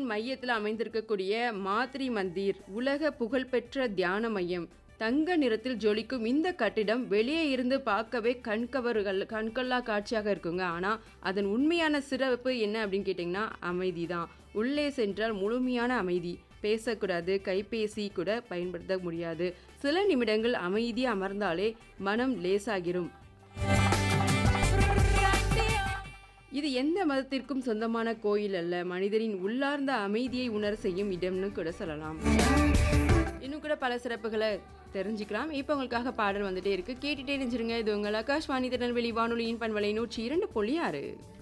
மையத்தில் அமைந்திருக்கக்கூடிய மாத்ரி மந்திர் உலக புகழ்பெற்ற தியான மையம் தங்க நிறத்தில் ஜொலிக்கும் இந்த கட்டிடம் வெளியே இருந்து பார்க்கவே கண்கவர்கள் கண்கொள்ளா காட்சியாக இருக்குங்க ஆனால் அதன் உண்மையான சிறப்பு என்ன அப்படின்னு கேட்டிங்கன்னா அமைதி தான் உள்ளே சென்றால் முழுமையான அமைதி பேசக்கூடாது கைபேசி கூட பயன்படுத்த முடியாது சில நிமிடங்கள் அமைதி அமர்ந்தாலே மனம் லேசாகிரும் இது எந்த மதத்திற்கும் சொந்தமான கோயில் அல்ல மனிதரின் உள்ளார்ந்த அமைதியை உணர செய்யும் இடம்னு கூட சொல்லலாம் இன்னும் கூட பல சிறப்புகளை தெரிஞ்சுக்கலாம் இப்போ உங்களுக்காக பாடல் வந்துட்டே இருக்கு கேட்டுட்டே இருந்துருங்க இது உங்கள் ஆகாஷ்வாணி திருநெல்வேலி வானொலியின் பண்பலை நூற்றி இரண்டு புள்ளி ஆறு